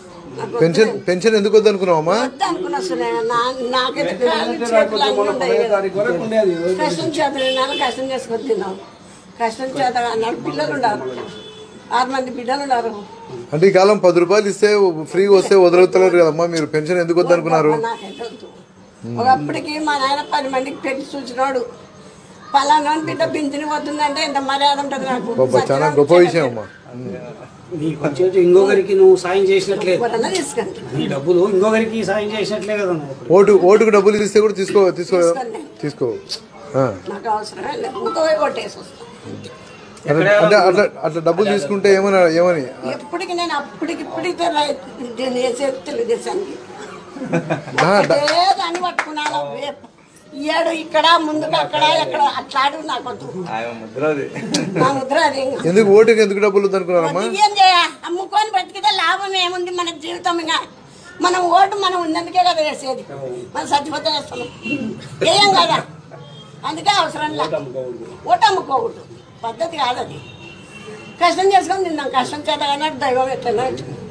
నాకు pension pension ఎందుకు వద్దనుకున్నావమ్మా వద్దు అనుకున్నా సునే నాకైతే కాళ్ళు చేతులు అన్నీ ఉన్నాయి కదా. కష్టం చేత నెల కష్టం చేసుకొని తిన్నాం కష్టం చేత అన్నాడు పిల్లలు ఉన్నారు ఆరు మంది బిడ్డలు ఉన్నారు అంటే ఈ కాలం పది రూపాయలు ఇస్తే ఫ్రీ వస్తే వదలవుతలేరు కదమ్మా మీరు పెన్షన్ ఎందుకు వద్దనుకున్నారు నాకైతే వద్దు ఒకప్పటికి మా నాయన పది మందికి పెట్టి చూసినాడు పలానా బిడ్డ పింఛని పోతుందంటే ఎంత మర్యాద ఉంటుంది నాకు గొప్ప చాలా గొప్ప విషయం అమ్మా నీకు వచ్చేటి ఇంకొకరికి నువ్వు సాయం చేసినట్లే ఎవరన్నా తీసుకుంటా నీ డబ్బులు ఇంకొకరికి సాయం చేసినట్లే కదా నువ్వు ఇప్పుడు. ఓటు ఓటుకు డబ్బులు ఇస్తే కూడా తీసుకో తీసుకో తీసుకోండి. తీసుకో ఆ. నాకు అవసరమే లేదు ఇంకో కొట్టేసి వస్తాను అంటే అంటే అట్లా అట్లా డబ్బులు తీసుకుంటే ఏమని ఏమని ఎప్పటికి నేను అప్పటికి ఇప్పటికి నేను వేసేది తెలుగుదేశానికి ఆ, డ- అదే దాన్ని పట్టుకున్నాను ఏడు ఇక్కడ ముందుకు అక్కడ ఎక్కడ అట్లాడు నాకు వద్దు నా ముద్ర అది ఇంకా. ఎందుకు ఓటుకి ఎందుకు డబ్బులు వద్దనుకున్నారమ్మా వద్దు ఏం చేయ అమ్ముకొని బతికితే లాభం ఏముంది మన జీవితం ఇంకా మనం ఓటు మనం ఉన్నందుకే కదా వేసేది మనం చచ్చిపోతే వేస్తాం ఏం కదా అందుకే అవసరం లేదు ఓటు అమ్ముకోకూడదు పద్ధతి కాదు అది కష్టం చేసుకొని తిన్నాం కష్టం చేత కానీ దైవం ఎట్లనో ఇట్లా